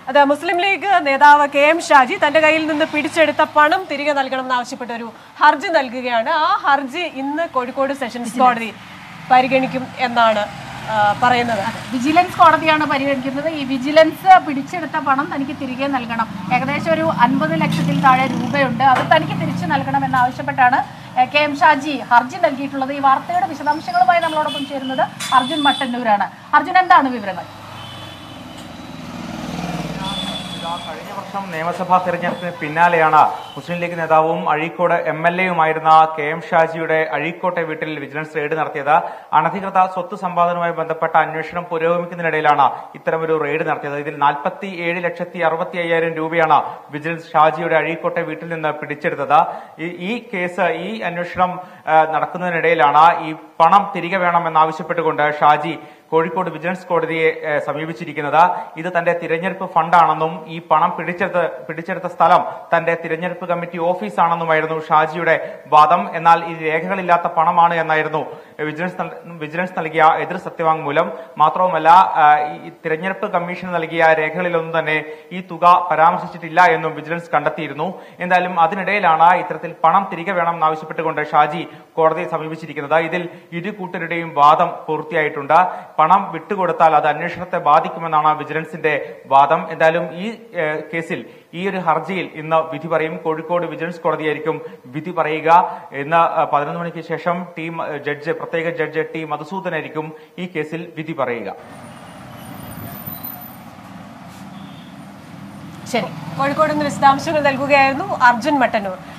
അത് മുസ്ലിം ലീഗ് നേതാവ് K M Shaji തന്റെ കയ്യിൽ നിന്ന് പിടിച്ചെടുത്ത പണം തിരികെ നൽകണമെന്ന് ആവശ്യപ്പെട്ട ഒരു ഹർജി നൽകുകയാണ് ആ ഹർജി ഇന്ന് കോഴിക്കോട് സെഷൻസ് കോടതി പരിഗണിക്കും എന്നാണ് ആ, പറയുന്നത് വിജിലൻസ് കോടതിയാണ് പരിഗണിക്കുന്നത് ഈ വിജിലൻസ് പിടിച്ചെടുത്ത പണം തനിക്ക് തിരികെ നൽകണം ഏകദേശം ഒരു അൻപത് ലക്ഷത്തിൽ താഴെ രൂപയുണ്ട് അത് തനിക്ക് തിരിച്ചു നൽകണം എന്നാവശ്യപ്പെട്ടാണ് എ, കെ എം ഷാജി ഹർജി നൽകിയിട്ടുള്ളത് ഈ വാർത്തയുടെ വിശദാംശങ്ങളുമായി നമ്മളോടൊപ്പം ചേരുന്നത് അർജുൻ മട്ടന്നൂരാണ് അർജുൻ എന്താണ് വിവരങ്ങൾ ഇതാ കഴിഞ്ഞ വർഷം നിയമസഭാ തെരഞ്ഞെടുപ്പിന് പിന്നാലെയാണ് മുസ്ലിം ലീഗ് നേതാവും അഴീക്കോട് എം എൽ എയുമായിരുന്ന കെ എം ഷാജിയുടെ അഴീക്കോട്ടെ വീട്ടിൽ വിജിലൻസ് റെയ്ഡ് നടത്തിയത് അനധികൃത സ്വത്ത് സമ്പാദനവുമായി ബന്ധപ്പെട്ട അന്വേഷണം പുരോഗമിക്കുന്നതിനിടയിലാണ് ഇത്തരമൊരു റെയ്ഡ് നടത്തിയത് ഇതിൽ നാൽപ്പത്തി ഏഴ് ലക്ഷത്തി അറുപത്തി അയ്യായിരം രൂപയാണ് വിജിലൻസ് ഷാജിയുടെ അഴീക്കോട്ടെ വീട്ടിൽ നിന്ന് പിടിച്ചെടുത്തത് ഈ- ഈ കേസ് ഈ അന്വേഷണം ആ, നടക്കുന്നതിനിടയിലാണ് ഈ പണം തിരികെ വേണമെന്നാവശ്യപ്പെട്ടുകൊണ്ട് ഷാജി കോഴിക്കോട് വിജിലൻസ് കോടതിയെ ഏ, സമീപിച്ചിരിക്കുന്നത് ഇത് തന്റെ തിരഞ്ഞെടുപ്പ് ഫണ്ടാണെന്നും ഈ പണം പിടിച്ചെടുത്ത് പിടിച്ചെടുത്ത സ്ഥലം തന്റെ തിരഞ്ഞെടുപ്പ് കമ്മിറ്റി ഓഫീസാണെന്നുമായിരുന്നു ഷാജിയുടെ വാദം എന്നാൽ ഈ രേഖകളില്ലാത്ത പണമാണ് എന്നായിരുന്നു വിജിലൻസ് നൽ- വിജിലൻസ് നൽകിയ എതിർ സത്യവാങ്മൂലം മാത്രവുമല്ല ആ, ഈ തിരഞ്ഞെടുപ്പ് കമ്മീഷൻ നൽകിയ രേഖകളിലൊന്നും തന്നെ ഈ തുക പരാമർശിച്ചിട്ടില്ല എന്നും വിജിലൻസ് കണ്ടെത്തിയിരുന്നു എന്തായാലും അതിനിടയിലാണ് ഇത്തരത്തിൽ പണം തിരികെ വേണമെന്നാവശ്യപ്പെട്ടുകൊണ്ട് ഷാജി കോടതിയെ സമീപിച്ചിരിക്കുന്നത് ഇതിൽ ഇരു കൂട്ടരുടെയും വാദം പൂർത്തിയായിട്ടുണ്ട് പണം വിട്ടുകൊടുത്താൽ അത് അന്വേഷണത്തെ ബാധിക്കുമെന്നാണ് വിജിലൻസിന്റെ വാദം എന്തായാലും ഈ ഏഹ്, കേസിൽ ഈ ഒരു ഹർജിയിൽ ഇന്ന് വിധി പറയും കോഴിക്കോട് വിജിലൻസ് കോടതിയായിരിക്കും വിധി പറയുക ഇന്ന് ഏഹ്, പതിനൊന്ന് മണിക്ക് ശേഷം ടീം ഏഹ്, ജഡ്ജ് പ്രത്യേക ജഡ്ജ് ടി മധുസൂദനായിരിക്കും ഈ കേസിൽ വിധി പറയുക ശരി കോഴിക്കോട് നിന്ന് വിശദാംശങ്ങൾ നൽകുകയായിരുന്നു അർജുൻ മട്ടന്നൂർ